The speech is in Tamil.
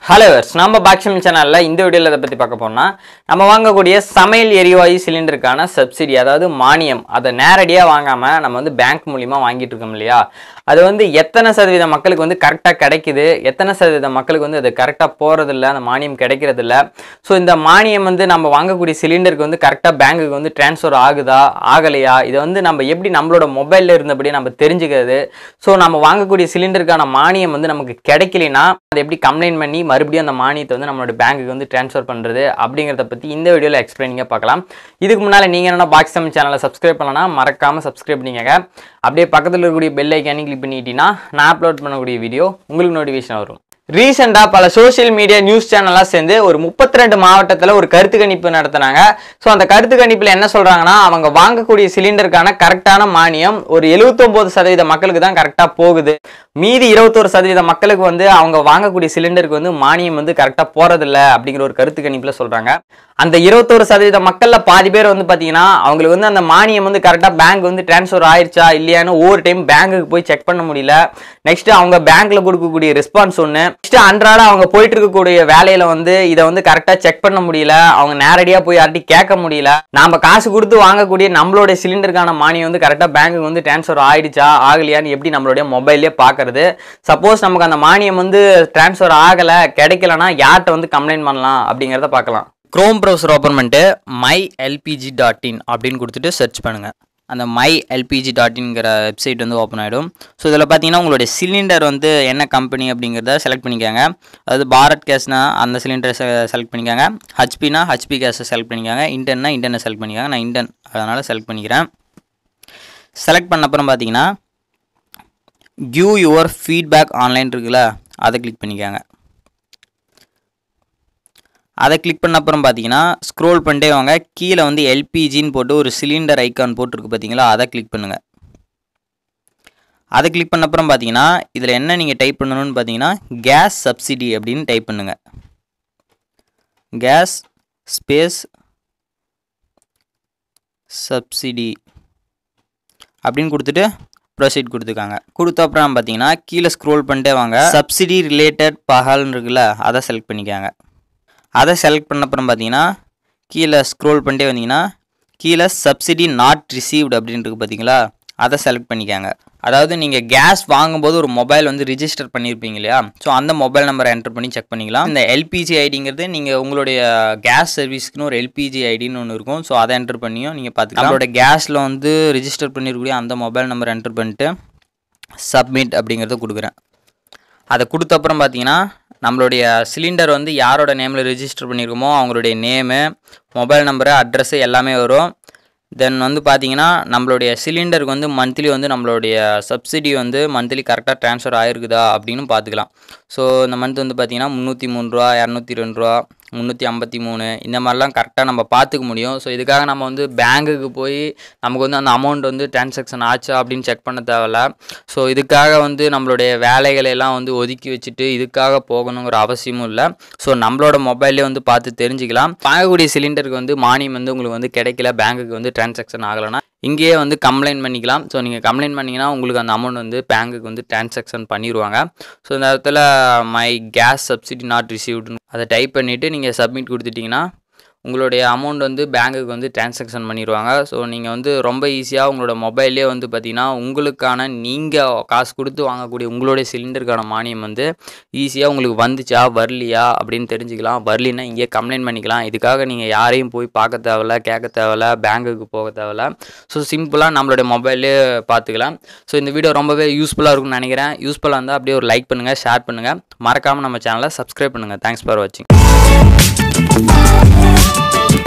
ஹலோவர்ஸ் நம்ம பாக்ஷம் சேனலில் இந்த வீடியோவில் இதை பற்றி பார்க்க போனால் நம்ம வாங்கக்கூடிய சமையல் எரிவாயு சிலிண்டருக்கான சப்சிடி அதாவது மானியம் அதை நேரடியாக வாங்காமல் நம்ம வந்து பேங்க் மூலிமா வாங்கிட்டு இருக்கோம் இல்லையா அது வந்து எத்தனை சதவீத மக்களுக்கு வந்து கரெக்டாக கிடைக்குது எத்தனை சதவீத மக்களுக்கு வந்து அது கரெக்டாக போகிறதில்ல அந்த மானியம் கிடைக்கிறதில்ல ஸோ இந்த மானியம் வந்து நம்ம வாங்கக்கூடிய சிலிண்டருக்கு வந்து கரெக்டாக பேங்க்குக்கு வந்து ட்ரான்ஸ்ஃபர் ஆகுதா ஆகலையா இதை வந்து நம்ம எப்படி நம்மளோட மொபைலில் இருந்தபடியே நம்ம தெரிஞ்சுக்கிறது ஸோ நம்ம வாங்கக்கூடிய சிலிண்டருக்கான மானியம் வந்து நமக்கு கிடைக்கலைன்னா அதை எப்படி கம்ப்ளைண்ட் பண்ணி மறுபடியும் அந்த மானியத்தை வந்து நம்மளோட பேங்க்குக்கு வந்து ட்ரான்ஸ்ஃபர் பண்ணுறது அப்படிங்கிறத பற்றி இந்த வீடியோவில் எக்ஸ்பிளைனிங்காக பார்க்கலாம் இதுக்கு முன்னால் நீங்கள் என்ன பாக்ஸ் தமிழ் சேனலை சப்ஸ்கிரைப் பண்ணலன்னா மறக்காமல் சப்ஸ்கிரைப் பண்ணிக்கங்க அப்படியே பக்கத்தில் இருக்கக்கூடிய பெல் ஐக்கானி கிளிக் பண்ணிட்டீங்கன்னா நான் அப்லோட் பண்ணக்கூடிய வீடியோ உங்களுக்கு நோட்டிஃபிகேஷன் வரும் ரீசெண்டாக பல சோஷியல் மீடியா நியூஸ் சேனல்லாம் சேர்ந்து ஒரு முப்பத்தி ரெண்டு மாவட்டத்தில் ஒரு கருத்து கணிப்பு நடத்தினாங்க ஸோ அந்த கருத்து கணிப்பில் என்ன சொல்கிறாங்கன்னா அவங்க வாங்கக்கூடிய சிலிண்டருக்கான கரெக்டான மானியம் ஒரு 79% சதவீத மக்களுக்கு தான் கரெக்டாக போகுது மீதி இருபத்தோரு சதவீத மக்களுக்கு வந்து அவங்க வாங்கக்கூடிய சிலிண்டருக்கு வந்து மானியம் வந்து கரெக்டாக போகிறதில்ல அப்படிங்கிற ஒரு கருத்து கணிப்பில் சொல்கிறாங்க அந்த இருபத்தோரு சதவீத மக்களில் பாதி பேர் வந்து பார்த்தீங்கன்னா அவங்களுக்கு வந்து அந்த மானியம் வந்து கரெக்டாக பேங்க் வந்து ட்ரான்ஸ்ஃபர் ஆயிருச்சா இல்லையான்னு ஒவ்வொரு டைம் பேங்க்குக்கு போய் செக் பண்ண முடியல நெக்ஸ்ட் அவங்க பேங்க்ல கொடுக்கக்கூடிய ரெஸ்பான்ஸ் ஒன்று நெக்ஸ்ட் அன்றாட அவங்க போயிட்டு இருக்கக்கூடிய வேலையில வந்து இதை வந்து கரெக்டாக செக் பண்ண முடியல அவங்க நேரடியாக போய் யார்ட்டையும் கேட்க முடியல நாம காசு கொடுத்து வாங்கக்கூடிய நம்மளுடைய சிலிண்டருக்கான மானியம் வந்து கரெக்டாக பேங்க்குக்கு வந்து ட்ரான்ஸ்ஃபர் ஆயிடுச்சா ஆகலையான்னு எப்படி நம்மளுடைய மொபைல்லே பார்க்கறது சப்போஸ் நமக்கு அந்த மானியம் வந்து ட்ரான்ஸ்ஃபர் ஆகலை கிடைக்கலனா யார்கிட்ட வந்து கம்ப்ளைண்ட் பண்ணலாம் அப்படிங்கிறத பார்க்கலாம் க்ரோம் ப்ரௌசர் ஓப்பன் பண்ணிட்டு மை எல்பிஜி டாட் இன் அப்படின்னு கொடுத்துட்டு சர்ச் பண்ணுங்கள் அந்த மை எல்பிஜி டாட் இன்ங்கிற வெப்சைட் வந்து ஓப்பன் ஆகிடும் ஸோ இதில் பார்த்தீங்கன்னா உங்களுடைய சிலிண்டர் வந்து என்ன கம்பெனி அப்படிங்கிறத செலக்ட் பண்ணிக்கோங்க அதாவது பாரத் கேஸ்னா அந்த சிலிண்டரை செலக்ட் பண்ணிக்கோங்க ஹச்பினா ஹச்பி கேஸை செலக்ட் பண்ணிக்கோங்க இன்டர்னா இன்டர்னை செலக்ட் பண்ணிக்கோங்க நான் இன்டர்ன் அதனால் செலக்ட் பண்ணிக்கிறேன் செலக்ட் பண்ண அப்புறம் பார்த்தீங்கன்னா கியூ யுவர் ஃபீட்பேக் ஆன்லைன் இருக்குல்ல அதை கிளிக் பண்ணிக்கோங்க அதை கிளிக் பண்ண அப்புறம் பார்த்தீங்கன்னா ஸ்க்ரோல் பண்ணிட்டே வாங்க கீழே வந்து எல்பிஜின்னு போட்டு ஒரு சிலிண்டர் ஐக்கான் போட்டிருக்கு பார்த்தீங்களா அதை கிளிக் பண்ணுங்கள் அதை கிளிக் பண்ண அப்புறம் பார்த்தீங்கன்னா இதில் என்ன நீங்கள் டைப் பண்ணணும்னு பார்த்தீங்கன்னா கேஸ் சப்சிடி அப்படின்னு டைப் பண்ணுங்கள் கேஸ் ஸ்பேஸ் சப்சிடி அப்படின்னு கொடுத்துட்டு ப்ரொசீட் கொடுத்துருக்காங்க கொடுத்த அப்புறம் பார்த்தீங்கன்னா கீழே ஸ்க்ரோல் பண்ணிட்டே வாங்க சப்சிடி ரிலேட்டட் பகல்னு இருக்குல்ல அதை செலக்ட் பண்ணிக்காங்க அதை செலக்ட் பண்ண அப்புறம் பார்த்தீங்கன்னா கீழே ஸ்க்ரோல் பண்ணிட்டே வந்தீங்கன்னா கீழே சப்சிடி நாட் ரிசீவ்டு அப்படின்னு இருக்கு பார்த்தீங்களா அதை செலக்ட் பண்ணிக்காங்க அதாவது நீங்கள் கேஸ் வாங்கும்போது ஒரு மொபைல் வந்து ரிஜிஸ்டர் பண்ணியிருப்பீங்க இல்லையா ஸோ அந்த மொபைல் நம்பரை என்டர் பண்ணி செக் பண்ணிக்கலாம் இந்த எல்பிஜி ஐடிங்கிறது நீங்கள் உங்களுடைய கேஸ் சர்வீஸ்க்குன்னு ஒரு எல்பிஜி ஐடின்னு ஒன்று இருக்கும் ஸோ அதை என்டர் பண்ணியும் நீங்கள் பார்த்துக்கலாம் நம்மளோட கேஸில் வந்து ரிஜிஸ்டர் பண்ணியிருக்கக்கூடிய அந்த மொபைல் நம்பர் என்டர் பண்ணிட்டு சப்மிட் அப்படிங்கிறத கொடுக்குறேன் அதை கொடுத்த அப்புறம் பார்த்தீங்கன்னா நம்மளுடைய சிலிண்டர் வந்து யாரோட நேமில் ரிஜிஸ்டர் பண்ணியிருக்கோமோ அவங்களுடைய நேமு மொபைல் நம்பரு அட்ரஸ்ஸு எல்லாமே வரும் தென் வந்து பார்த்தீங்கன்னா நம்மளுடைய சிலிண்டருக்கு வந்து மந்த்லி வந்து நம்மளுடைய சப்சிடி வந்து மந்த்லி கரெக்டாக ட்ரான்ஸ்ஃபர் ஆகிருக்குதா அப்படின்னு பார்த்துக்கலாம் ஸோ இந்த மந்த் வந்து பார்த்தீங்கன்னா முந்நூற்றி மூணு ரூபா இரநூத்தி ரெண்டு ரூபா முந்நூற்றி ஐம்பத்தி மூணு இந்த மாதிரிலாம் கரெக்டாக நம்ம பார்த்துக்க முடியும் ஸோ இதுக்காக நம்ம வந்து பேங்க்குக்கு போய் நமக்கு வந்து அந்த அமௌண்ட் வந்து டிரான்சாக்ஷன் ஆச்சா அப்படின்னு செக் பண்ண தேவையில்ல ஸோ இதுக்காக வந்து நம்மளுடைய வேலைகளை எல்லாம் வந்து ஒதுக்கி வச்சுட்டு இதுக்காக போகணுங்கிற அவசியமும் இல்லை ஸோ நம்மளோட மொபைல்லே வந்து பார்த்து தெரிஞ்சுக்கலாம் வாங்கக்கூடிய சிலிண்டருக்கு வந்து மானியம் வந்து உங்களுக்கு வந்து கிடைக்கல பேங்க்குக்கு வந்து டிரான்சாக்ஷன் ஆகலைன்னா இங்கேயே வந்து கம்ப்ளைண்ட் பண்ணிக்கலாம் ஸோ நீங்கள் கம்ப்ளைண்ட் பண்ணிங்கன்னா உங்களுக்கு அந்த அமௌண்ட் வந்து பேங்க்குக்கு வந்து டிரான்சாக்ஷன் பண்ணிடுவாங்க ஸோ இந்த இடத்துல மை கேஸ் சப்சிடி நாட் ரிசீவ்டுன்னு அதை டைப் பண்ணிவிட்டு நீங்கள் சப்மிட் கொடுத்துட்டிங்கன்னா உங்களுடைய அமௌண்ட் வந்து பேங்க்குக்கு வந்து டிரான்சாக்ஷன் பண்ணிடுவாங்க ஸோ நீங்கள் வந்து ரொம்ப ஈஸியாக உங்களோட மொபைல்லே வந்து பார்த்தீங்கன்னா உங்களுக்கான நீங்கள் காசு கொடுத்து வாங்கக்கூடிய உங்களுடைய சிலிண்டருக்கான மானியம் வந்து ஈஸியாக உங்களுக்கு வந்துச்சா வரலையா அப்படின்னு தெரிஞ்சுக்கலாம் வரலின்னா இங்கேயே கம்ப்ளைண்ட் பண்ணிக்கலாம் இதுக்காக நீங்கள் யாரையும் போய் பார்க்க தேவையில்ல கேட்க தேவையில்ல பேங்க்குக்கு போக தேவையில்ல ஸோ சிம்பிளாக நம்மளுடைய மொபைல்லே பார்த்துக்கலாம் ஸோ இந்த வீடியோ ரொம்பவே யூஸ்ஃபுல்லாக இருக்கும்னு நினைக்கிறேன் யூஸ்ஃபுல்லாக இருந்தால் அப்படியே ஒரு லைக் பண்ணுங்கள் ஷேர் பண்ணுங்கள் மறக்காமல் நம்ம சேனலை சப்ஸ்கிரைப் பண்ணுங்கள் தேங்க்ஸ் ஃபார் வாட்சிங்